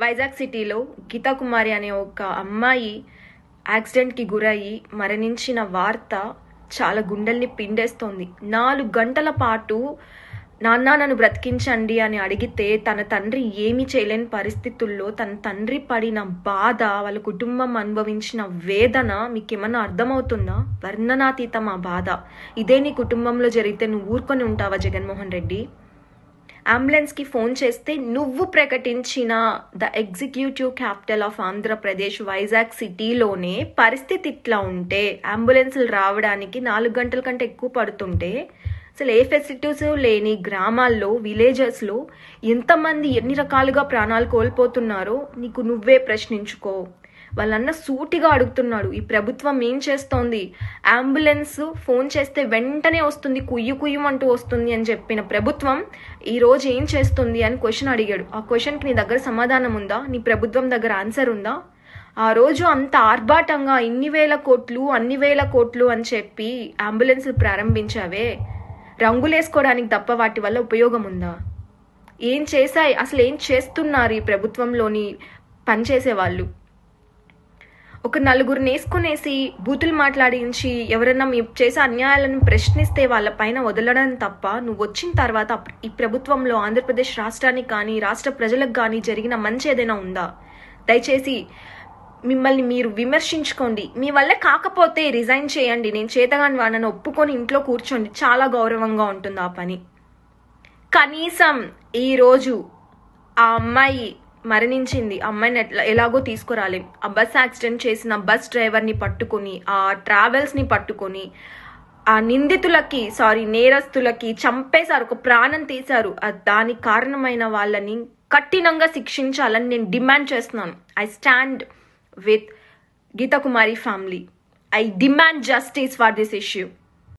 వైజాగ్ సిటీలో గీతా కుమారి అనే ఒక అమ్మాయి యాక్సిడెంట్కి గురయ్యి మరణించిన వార్త చాలా గుండెల్ని పిండేస్తోంది నాలుగు గంటల పాటు నాన్న నన్ను బ్రతికించండి అని అడిగితే తన తండ్రి ఏమీ చేయలేని పరిస్థితుల్లో తన తండ్రి పడిన బాధ వాళ్ళ కుటుంబం అనుభవించిన వేదన మీకేమన్నా అర్థమవుతుందా వర్ణనాతీతం ఆ బాధ ఇదే నీ కుటుంబంలో జరిగితే నువ్వు ఊరుకొని ఉంటావా జగన్మోహన్ రెడ్డి అంబులెన్స్కి ఫోన్ చేస్తే నువ్వు ప్రకటించిన the executive capital of Andhra Pradesh Vizag సిటీలోనే పరిస్థితి ఇట్లా ఉంటే అంబులెన్స్లు రావడానికి నాలుగు గంటల కంటే ఎక్కువ పడుతుంటే అసలు ఏ ఫెసిలిటీస్ లేని గ్రామాల్లో విలేజెస్లో ఎంతమంది ఎన్ని రకాలుగా ప్రాణాలు కోల్పోతున్నారో నీకు నువ్వే ప్రశ్నించుకో వాళ్ళన్న సూటిగా అడుగుతున్నాడు ఈ ప్రభుత్వం ఏం చేస్తోంది అంబులెన్స్ ఫోన్ చేస్తే వెంటనే వస్తుంది కుయ్యు కుయ్యమంటూ వస్తుంది అని చెప్పిన ప్రభుత్వం ఈ రోజు ఏం చేస్తుంది అని క్వశ్చన్ అడిగాడు ఆ క్వశ్చన్కి నీ దగ్గర సమాధానం ఉందా నీ ప్రభుత్వం దగ్గర ఆన్సర్ ఉందా ఆ రోజు అంత ఆర్భాటంగా ఇన్ని వేల కోట్లు అన్ని వేల కోట్లు అని చెప్పి అంబులెన్స్లు ప్రారంభించావే రంగులేసుకోవడానికి తప్ప వాటి వల్ల ఉపయోగం ఉందా ఏం చేశాయి అసలు ఏం చేస్తున్నారు ఈ ప్రభుత్వంలోని పనిచేసే వాళ్ళు ఒక నలుగురిని వేసుకునేసి బూతులు మాట్లాడించి ఎవరైనా మీ చేసే అన్యాయాలను ప్రశ్నిస్తే వాళ్ళ పైన వదలడం తప్ప నువ్వు వచ్చిన తర్వాత అప్- ఈ ప్రభుత్వంలో ఆంధ్రప్రదేశ్ రాష్ట్రానికి కానీ రాష్ట్ర ప్రజలకు కానీ జరిగిన మంచి ఏదైనా ఉందా దయచేసి మిమ్మల్ని మీరు విమర్శించుకోండి మీ వల్ల కాకపోతే రిజైన్ చేయండి నేను చేతగాని వాళ్ళని ఒప్పుకొని ఇంట్లో కూర్చోండి చాలా గౌరవంగా ఉంటుంది ఆ పని కనీసం ఈరోజు ఆ అమ్మాయి మరణించింది ఆ అమ్మాయిని ఎట్లా ఎలాగో తీసుకురాలేం ఆ బస్ యాక్సిడెంట్ చేసిన బస్ డ్రైవర్ని పట్టుకొని ఆ ట్రావెల్స్ని పట్టుకొని ఆ నిందితులకి సారీ నేరస్తులకి చంపేశారు ఒక ప్రాణం తీశారు ఆ దానికి కారణమైన వాళ్ళని కఠినంగా శిక్షించాలని నేను డిమాండ్ చేస్తున్నాను I stand with Geeta Kumari family I demand justice for this issue